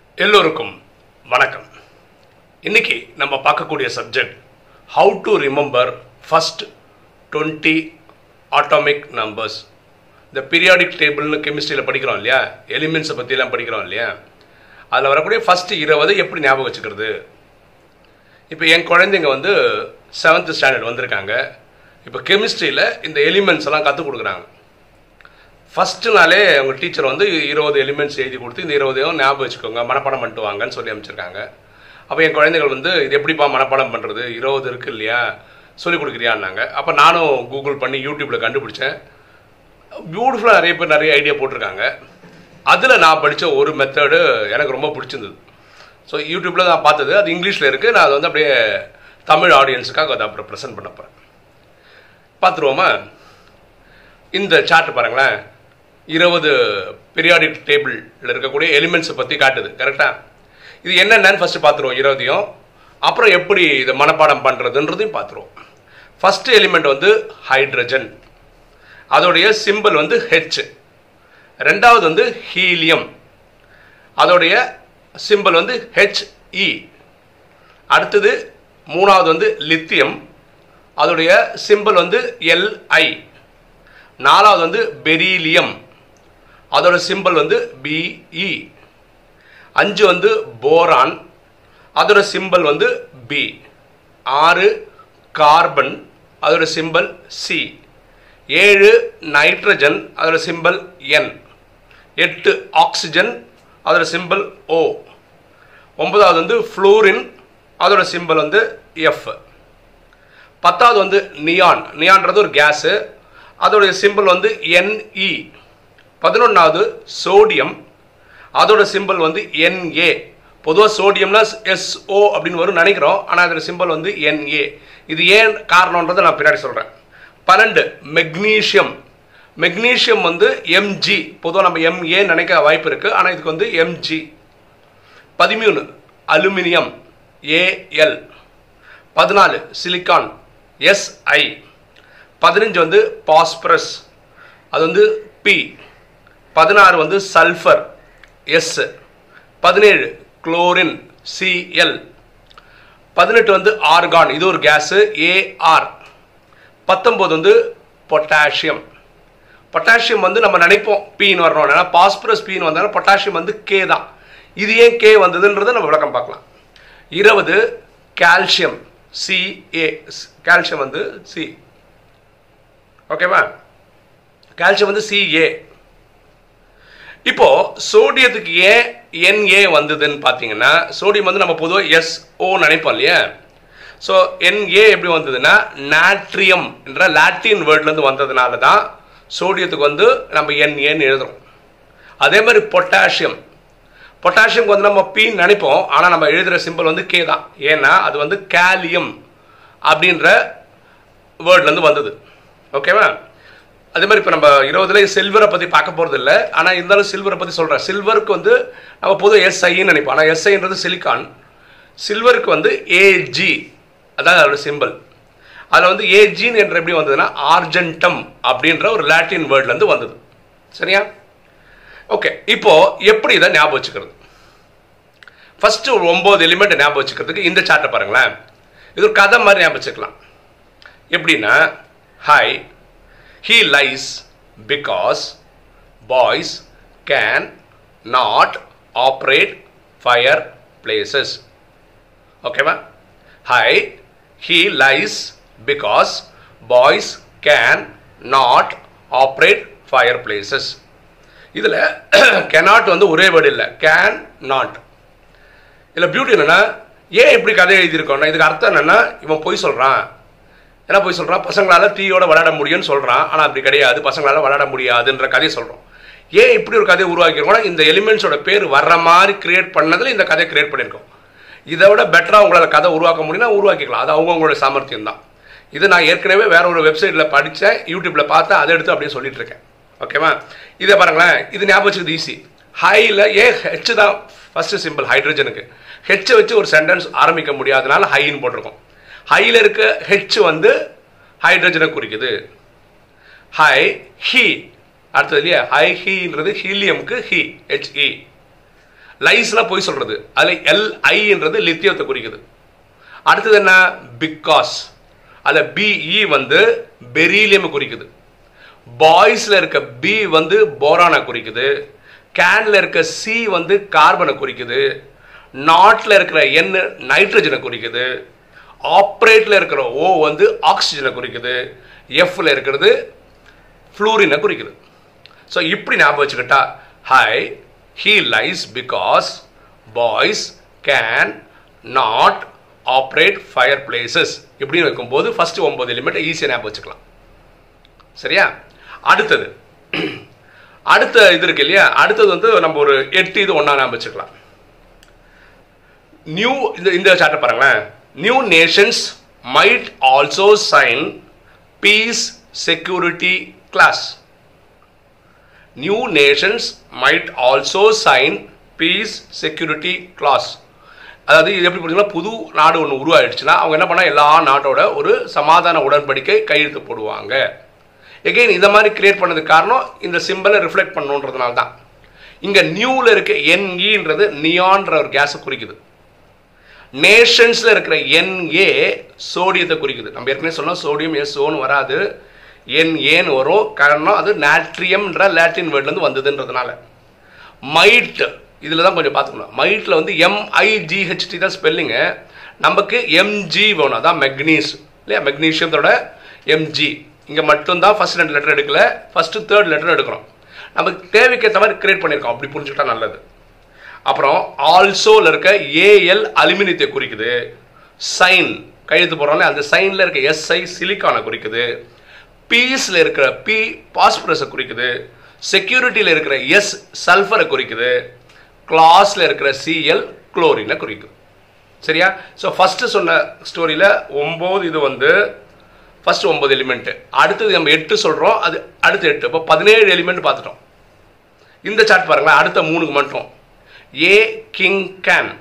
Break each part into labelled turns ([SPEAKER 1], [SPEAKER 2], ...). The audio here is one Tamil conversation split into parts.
[SPEAKER 1] எல்லோருக்கும் வணக்கம் இன்னைக்கு நம்ம பார்க்கக்கூடிய subject how to remember first twenty atomic numbers இந்த பீரியாடிக் டேபிள்னு கெமிஸ்ட்ரியில் படிக்கிறோம் இல்லையா எலிமெண்ட்ஸை பற்றிலாம் படிக்கிறோம் இல்லையா அதில் வரக்கூடிய ஃபர்ஸ்ட் இருபது எப்படி ஞாபகம் வச்சுக்கிறது இப்போ என் குழந்தைங்க வந்து செவன்த் ஸ்டாண்டர்ட் வந்திருக்காங்க இப்போ கெமிஸ்ட்ரியில் இந்த எலிமெண்ட்ஸ் எல்லாம் கற்றுக் கொடுக்குறாங்க ஃபஸ்ட்டு நாளே அவங்க டீச்சர் வந்து இருபது எலிமெண்ட்ஸ் எழுதி கொடுத்து இந்த இருபதையும் ஞாபகம் வச்சுக்கோங்க மனப்பாடம் பண்ணிட்டு வாங்கன்னு சொல்லி அமைச்சிருக்காங்க அப்போ என் குழந்தைகள் வந்து இது எப்படிப்பா மனப்பாடம் பண்ணுறது இருபது இருக்கு இல்லையா சொல்லி கொடுக்குறியான்னாங்க அப்போ நானும் கூகுள் பண்ணி யூடியூப்பில் கண்டுபிடிச்சேன் பியூட்டிஃபுல்லாக நிறைய பேர் நிறைய ஐடியா போட்டிருக்காங்க அதில் நான் படித்த ஒரு மெத்தடு எனக்கு ரொம்ப பிடிச்சிருந்தது ஸோ யூடியூப்பில் நான் பார்த்தது அது இங்கிலீஷில் இருக்குது நான் அதை வந்து அப்படியே தமிழ் ஆடியன்ஸுக்காக அதை அப்புறம் ப்ரெசென்ட் பண்ண போகிறேன் பார்த்துருவோமா இந்த சார்ட் பாருங்களேன் இருபது பீரியாடிக் டேபிளில் இருக்கக்கூடிய எலிமெண்ட்ஸை பற்றி காட்டுது கரெக்டாக இது என்னென்னு ஃபஸ்ட்டு பார்த்துருவோம் இருபதையும் அப்புறம் எப்படி இதை மனப்பாடம் பண்ணுறதுன்றதையும் பார்த்துருவோம் ஃபஸ்ட்டு எலிமெண்ட் வந்து ஹைட்ரஜன் அதோடைய சிம்பிள் வந்து ஹெச் ரெண்டாவது வந்து ஹீலியம் அதோடைய சிம்பிள் வந்து ஹெச்இ அடுத்தது மூணாவது வந்து லித்தியம் அதோடைய சிம்பிள் வந்து எல்ஐ நாலாவது வந்து பெரிலியம் அதோட சிம்பிள் வந்து பிஇ அஞ்சு வந்து போரான் அதோட சிம்பிள் வந்து பி ஆறு கார்பன் அதோட சிம்பிள் சி ஏழு நைட்ரஜன் அதோட சிம்பிள் என் எட்டு ஆக்சிஜன் அதோட சிம்பிள் ஓ ஒன்பதாவது வந்து ஃப்ளூரின் அதோட சிம்பிள் வந்து எஃப் பத்தாவது வந்து நியான் நியான்றது ஒரு கேஸு அதோடைய சிம்பிள் வந்து என்இ பதினொன்றாவது சோடியம் அதோட சிம்பிள் வந்து என்ஏ பொதுவாக சோடியம்னா எஸ்ஓ அப்படின்னு வரும் நினைக்கிறோம் ஆனால் அதோட சிம்பிள் வந்து என்ஏ இது ஏன் காரணன்றதை நான் பின்னாடி சொல்கிறேன் பன்னெண்டு மெக்னீஷியம் மெக்னீஷியம் வந்து எம்ஜி பொதுவாக நம்ம எம்ஏ நினைக்க வாய்ப்பு இருக்குது ஆனால் இதுக்கு வந்து எம்ஜி பதிமூணு அலுமினியம் ஏஎல் பதினாலு சிலிக்கான் எஸ்ஐ பதினஞ்சு வந்து பாஸ்பரஸ் அது வந்து பி பதினாறு வந்து சல்ஃபர் எஸ் பதினேழு குளோரின் சிஎல் பதினெட்டு வந்து ஆர்கான் இது ஒரு கேஸு ஏஆர் பத்தொம்போது வந்து பொட்டாசியம் பொட்டாசியம் வந்து நம்ம நினைப்போம் பீன்னு வரணும் ஏன்னா பாஸ்பரஸ் பீன்னு வந்தாலும் பொட்டாசியம் வந்து கே தான் இது ஏன் கே வந்ததுன்றதை நம்ம விளக்கம் பார்க்கலாம் இருபது கால்சியம் சிஏ கால்சியம் வந்து சி ஓகேவா கால்சியம் வந்து சிஏ இப்போ சோடியத்துக்கு ஏன் என்ஏ வந்ததுன்னு பார்த்தீங்கன்னா சோடியம் வந்து நம்ம பொதுவாக எஸ்ஓ நினைப்போம் இல்லையா ஸோ என்ஏ எப்படி வந்ததுன்னா நாட்ரியம் என்ற லாட்டின் வேர்ட்லேருந்து வந்ததுனால தான் சோடியத்துக்கு வந்து நம்ம என்ஏன்னு எழுதுறோம் அதே மாதிரி பொட்டாசியம் பொட்டாசியம்க்கு வந்து நம்ம பின்னு நினைப்போம் ஆனால் நம்ம எழுதுகிற சிம்பிள் வந்து கே தான் ஏன்னா அது வந்து கேலியம் அப்படின்ற வேர்ட்லேருந்து வந்தது ஓகேவா அதே மாதிரி இப்போ நம்ம இருபதுல சில்வரை பற்றி பார்க்க போகிறது இல்லை ஆனால் இருந்தாலும் சில்வரை பற்றி சொல்கிறேன் சில்வருக்கு வந்து நம்ம பொதுவாக எஸ்ஐன்னு நினைப்போம் ஆனால் எஸ்ஐன்றது சிலிக்கான் சில்வருக்கு வந்து ஏஜி அதான் அதோட சிம்பிள் அதில் வந்து ஏஜின் என்ற எப்படி வந்ததுன்னா ஆர்ஜென்டம் அப்படின்ற ஒரு லாட்டின் வேர்ட்லேருந்து வந்தது சரியா ஓகே இப்போ எப்படி இதை ஞாபகம் வச்சுக்கிறது ஃபர்ஸ்ட் ஒரு ஒன்பது எலிமெண்ட் ஞாபகம் வச்சுக்கிறதுக்கு இந்த சார்ட்டை பாருங்களேன் இது ஒரு கதை மாதிரி ஞாபகம் வச்சுக்கலாம் எப்படின்னா hi he lies because boys can not operate fire places ஓகேவா hi he lies because boys can not operate fire places இதில் கெனாட் வந்து ஒரே வேர்டு இல்லை கேன் நாட் இதில் பியூட்டி என்னென்னா ஏன் இப்படி கதை எழுதியிருக்கோம்னா இதுக்கு அர்த்தம் என்னென்னா இவன் பொய் சொல்கிறான் என்ன பொய் சொல்கிறான் பசங்களால் தீயோட விளையாட முடியும்னு சொல்கிறான் ஆனால் அப்படி கிடையாது பசங்களால் விளையாட முடியாதுன்ற கதையை சொல்கிறோம் ஏன் இப்படி ஒரு கதையை உருவாக்கியிருக்கோம்னா இந்த எலிமெண்ட்ஸோட பேர் வர்ற மாதிரி கிரியேட் பண்ணதில் இந்த கதையை கிரியேட் பண்ணியிருக்கோம் இதை விட பெட்டராக உங்களால் கதை உருவாக்க முடியும்னா உருவாக்கிக்கலாம் அது அவங்கவுங்களோட சாமர்த்தியம் தான் இது நான் ஏற்கனவே வேற ஒரு வெப்சைட்டில் படித்தேன் யூடியூப்பில் பார்த்தேன் அதை எடுத்து அப்படியே சொல்லிட்டு இருக்கேன் ஓகேவா இதை பாருங்களேன் இது ஞாபகம் வச்சுக்கிறது ஈஸி ஹையில் ஏ ஹெச் தான் ஃபர்ஸ்ட் சிம்பிள் ஹைட்ரஜனுக்கு ஹெச்சை வச்சு ஒரு சென்டென்ஸ் ஆரம்பிக்க முடியாதனால ஹைன்னு போட்டிருக்கோம் ஹையில் இருக்க ஹெச் வந்து ஹைட்ரஜனை குறிக்குது ஹை ஹி அடுத்தது இல்லையா ஹை ஹீன்றது ஹீலியம்க்கு ஹி ஹெச்இ லைஸ்னா போய் சொல்றது அதில் எல் ஐன்றது லித்தியத்தை குறிக்குது அடுத்தது என்ன பிகாஸ் அதில் பிஇ வந்து பெரிலியம் குறிக்குது பாய்ஸில் இருக்க பி வந்து போரானை குறிக்குது கேனில் இருக்க சி வந்து கார்பனை குறிக்குது நாட்டில் இருக்கிற என் நைட்ரஜனை குறிக்குது ஆப்ரேட்டில் இருக்கிற ஓ வந்து ஆக்சிஜனை குறிக்குது எஃப்ல இருக்கிறது ஃப்ளூரினை குறிக்குது ஸோ இப்படி ஞாபகம் வச்சுக்கிட்டா hi he lies because boys can not operate fire places இப்படின்னு வைக்கும்போது ஃபர்ஸ்ட் ஒன்பது எலிமெண்ட் ஈஸியாக ஞாபகம் வச்சுக்கலாம் சரியா அடுத்தது அடுத்த இது இருக்கு இல்லையா அடுத்தது வந்து நம்ம ஒரு எட்டு இது ஒன்றா ஞாபகம் வச்சுக்கலாம் நியூ இந்த இந்த சார்ட்டை பாருங்களேன் new nations might also sign peace security class new nations might also sign peace security class அதாவது இது எப்படி பார்த்தீங்கன்னா புது நாடு ஒன்று உருவாயிடுச்சுன்னா அவங்க என்ன பண்ணால் எல்லா நாட்டோட ஒரு சமாதான உடன்படிக்கை கையெழுத்து போடுவாங்க எகெயின் இந்த மாதிரி கிரியேட் பண்ணதுக்கு காரணம் இந்த சிம்பிளை ரிஃப்ளெக்ட் பண்ணணுன்றதுனால தான் இங்கே நியூவில் இருக்க என்இன்றது நியான்ற ஒரு கேஸை குறிக்குது நேஷன்ஸில் இருக்கிற என்ஏ சோடியத்தை குறிக்குது நம்ம ஏற்கனவே சொன்னோம் சோடியம் எஸ் ஓன்னு வராது என் ஏன்னு வரும் காரணம் அது நாட்ரியம்ன்ற லாட்டின் வேர்ட்லேருந்து வந்ததுன்றதுனால மைட் இதில் தான் கொஞ்சம் பார்த்துக்கணும் மைட்டில் வந்து எம்ஐஜிஹெச்டி தான் ஸ்பெல்லிங்கு நமக்கு எம்ஜி வேணும் அதான் மெக்னீஸ் இல்லையா மெக்னீஷியத்தோட எம்ஜி இங்கே மட்டும்தான் ஃபர்ஸ்ட் ரெண்டு லெட்டர் எடுக்கல ஃபஸ்ட்டு தேர்ட் லெட்டர் எடுக்கிறோம் நமக்கு தேவைக்கு ஏற்ற மாதிரி கிரியேட் பண்ணியிருக்கோம் அப்படி புரிஞ்சுக்கிட்டா நல்லது அப்புறம் ஆல்சோல இருக்க ஏஎல் அலுமினியத்தை குறிக்குது சைன் கையெழுத்து போடுறோம்ல அந்த சைனில் இருக்க எஸ்ஐ சிலிக்கானை குறிக்குது பீஸில் இருக்கிற பி பாஸ்பரஸை குறிக்குது செக்யூரிட்டியில் இருக்கிற எஸ் சல்ஃபரை குறிக்குது கிளாஸில் இருக்கிற சிஎல் குளோரினை குறிக்குது சரியா ஸோ ஃபஸ்ட்டு சொன்ன ஸ்டோரியில் ஒம்பது இது வந்து ஃபர்ஸ்ட் ஒன்பது எலிமெண்ட் அடுத்தது நம்ம எட்டு சொல்கிறோம் அது அடுத்து எட்டு இப்போ பதினேழு எலிமெண்ட் பார்த்துட்டோம் இந்த சார்ட் பாருங்களேன் அடுத்த மூணுக்கு மட்டும் a king can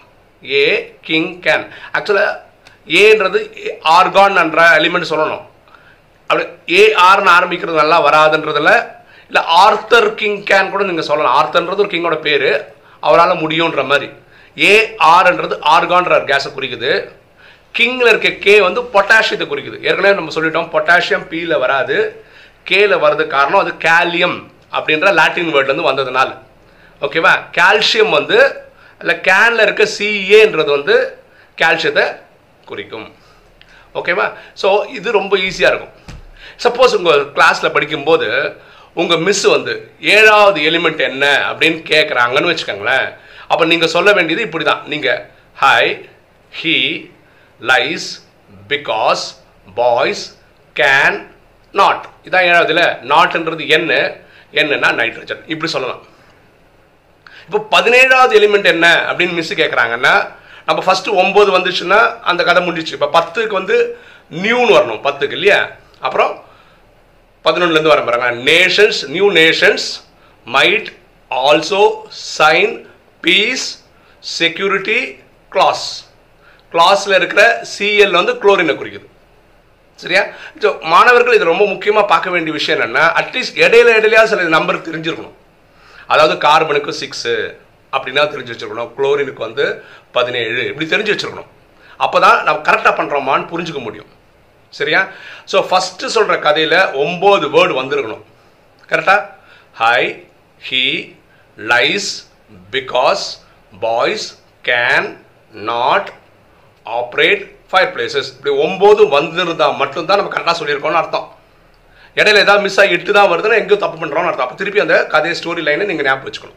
[SPEAKER 1] a king can ஆக்சுவலாக ஏன்றது ஆர்கான் என்ற எலிமெண்ட் சொல்லணும் அப்படி ஏ ஆர்னு ஆரம்பிக்கிறது நல்லா வராதுன்றதுல இல்லை ஆர்த்தர் கிங் கேன் கூட நீங்கள் சொல்லலாம் ஆர்த்தர்ன்றது ஒரு கிங்கோட பேர் அவரால் முடியுன்ற மாதிரி ஏ ஆர்ன்றது ஆர்கான்ற கேஸை குறிக்குது கிங்கில் இருக்க கே வந்து பொட்டாசியத்தை குறிக்குது ஏற்கனவே நம்ம சொல்லிட்டோம் பொட்டாசியம் பியில் வராது கேல வர்றது காரணம் அது கேலியம் அப்படின்ற லாட்டின் வேர்ட்லேருந்து வந்ததுனால ஓகேவா கால்சியம் வந்து இல்லை கேனில் இருக்க சிஏன்றது வந்து கால்சியத்தை குறிக்கும் ஓகேவா ஸோ இது ரொம்ப ஈஸியாக இருக்கும் சப்போஸ் உங்கள் கிளாஸில் படிக்கும்போது உங்கள் மிஸ் வந்து ஏழாவது எலிமெண்ட் என்ன அப்படின்னு கேட்குறாங்கன்னு வச்சுக்கோங்களேன் அப்போ நீங்கள் சொல்ல வேண்டியது இப்படி தான் நீங்கள் hi he lies because boys can not இதான் ஏழாவதுல நாட்ன்றது என்ன என்னன்னா நைட்ரஜன் இப்படி சொல்லலாம் இப்போ பதினேழாவது எலிமெண்ட் என்ன அப்படின்னு மிஸ் கேட்குறாங்கன்னா நம்ம ஃபர்ஸ்ட் ஒம்பது வந்துச்சுன்னா அந்த கதை முடிஞ்சிச்சு இப்போ பத்துக்கு வந்து நியூன்னு வரணும் பத்துக்கு இல்லையா அப்புறம் பதினொன்றுலேருந்து வர பாருங்க nations new nations might also sign peace security class கிளாஸில் இருக்கிற சிஎல் வந்து குளோரினை குறிக்குது சரியா ஸோ மாணவர்கள் இது ரொம்ப முக்கியமாக பார்க்க வேண்டிய விஷயம் என்னென்னா அட்லீஸ்ட் இடையில இடையிலையா சில நம்பர் தெரிஞ்சிருக்கணும் அதாவது கார்பனுக்கு சிக்ஸு அப்படின்னா தெரிஞ்சு வச்சிருக்கணும் குளோரினுக்கு வந்து பதினேழு இப்படி தெரிஞ்சு வச்சிருக்கணும் அப்போ தான் நம்ம கரெக்டாக பண்ணுறோமான்னு புரிஞ்சுக்க முடியும் சரியா ஸோ ஃபஸ்ட்டு சொல்கிற கதையில் ஒம்பது வேர்டு வந்திருக்கணும் கரெக்டாக hi he lies because boys can not operate fire places இப்படி ஒம்பது வந்திருந்தா மட்டும்தான் நம்ம கரெக்டாக சொல்லியிருக்கோம்னு அர்த்தம் இடையில ஏதாவது மிஸ் ஆகி எட்டு தான் வருதுன்னா எங்கேயோ தப்பு பண்ணுறோம்னு அர்த்தம் அப்போ திருப்பி அந்த கதை ஸ்டோரி லைனை நீங்கள் ஞாபகம் வச்சுக்கணும்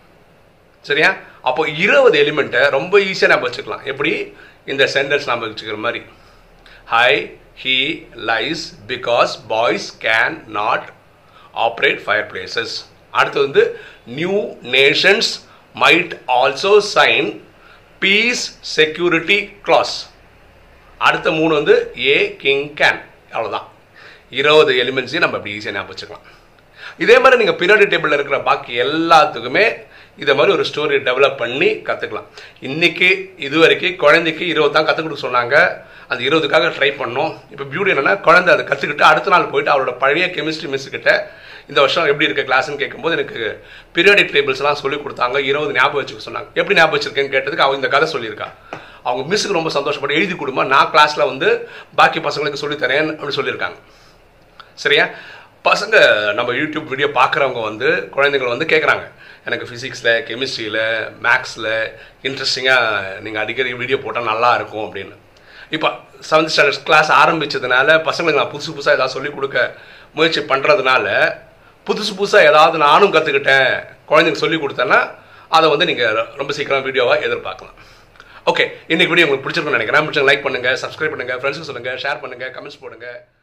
[SPEAKER 1] சரியா அப்போ இருபது எலிமெண்ட்டை ரொம்ப ஈஸியாக ஞாபகம் வச்சுக்கலாம் எப்படி இந்த சென்டென்ஸ் ஞாபகம் வச்சுக்கிற மாதிரி hi he lies because boys can not operate fire places அடுத்து வந்து new nations might also sign peace security class அடுத்த மூணு வந்து ஏ கிங் கேன் அவ்வளோதான் இருபது எலிமெண்ட்ஸையும் நம்ம அப்படி ஈஸியாக ஞாபகம் வச்சுக்கலாம் இதே மாதிரி நீங்கள் பீரியட் டேபிளில் இருக்கிற பாக்கி எல்லாத்துக்குமே இதை மாதிரி ஒரு ஸ்டோரி டெவலப் பண்ணி கற்றுக்கலாம் இன்னைக்கு இது வரைக்கும் குழந்தைக்கு இருபது தான் கற்றுக் கொடுக்க சொன்னாங்க அந்த இருபதுக்காக ட்ரை பண்ணோம் இப்போ பியூட்டி என்னன்னா குழந்தை அதை கற்றுக்கிட்டு அடுத்த நாள் போயிட்டு அவரோட பழைய கெமிஸ்ட்ரி மிஸ் கிட்ட இந்த வருஷம் எப்படி இருக்க கிளாஸ்னு கேட்கும்போது எனக்கு பீரியாடிக் டேபிள்ஸ்லாம் சொல்லி கொடுத்தாங்க இருபது ஞாபகம் வச்சுக்க சொன்னாங்க எப்படி ஞாபகம் வச்சிருக்கேன்னு கேட்டதுக்கு அவங்க இந்த கதை சொல்லியிருக்கா அவங்க மிஸ்ஸுக்கு ரொம்ப சந்தோஷப்பட்டு எழுதி கொடுமா நான் கிளாஸில் வந்து பாக்கி பசங்களுக்கு சொல்லித்தரேன் அப்படின்னு சொல்லியிருக்காங்க சரியா பசங்க நம்ம யூடியூப் வீடியோ பார்க்குறவங்க வந்து குழந்தைகள் வந்து கேட்குறாங்க எனக்கு ஃபிசிக்ஸில் கெமிஸ்ட்ரியில் மேக்ஸில் இன்ட்ரெஸ்டிங்காக நீங்கள் அடிக்கடி வீடியோ போட்டால் நல்லா இருக்கும் அப்படின்னு இப்போ செவன்த் ஸ்டாண்டர்ட் கிளாஸ் ஆரம்பிச்சதுனால பசங்களுக்கு நான் புதுசு புதுசாக ஏதாவது சொல்லிக் கொடுக்க முயற்சி பண்ணுறதுனால புதுசு புதுசாக ஏதாவது நானும் கற்றுக்கிட்டேன் குழந்தைங்க சொல்லி கொடுத்தேன்னா அதை வந்து நீங்கள் ரொம்ப சீக்கிரம் வீடியோவாக எதிர்பார்க்கலாம் ஓகே இன்னைக்கு வீடியோ உங்களுக்கு பிடிச்சிருக்கும்னு நினைக்கிறேன் பிடிச்சவங்க லைக் பண்ணுங்கள் சப்ஸ்கிரைப் பண்ணுங்கள் ஃப்ரெண்ட்ஸுக்கு சொல்லுங்கள் ஷேர் பண்ணுங்கள் கமெண்ட்ஸ் போடுங்க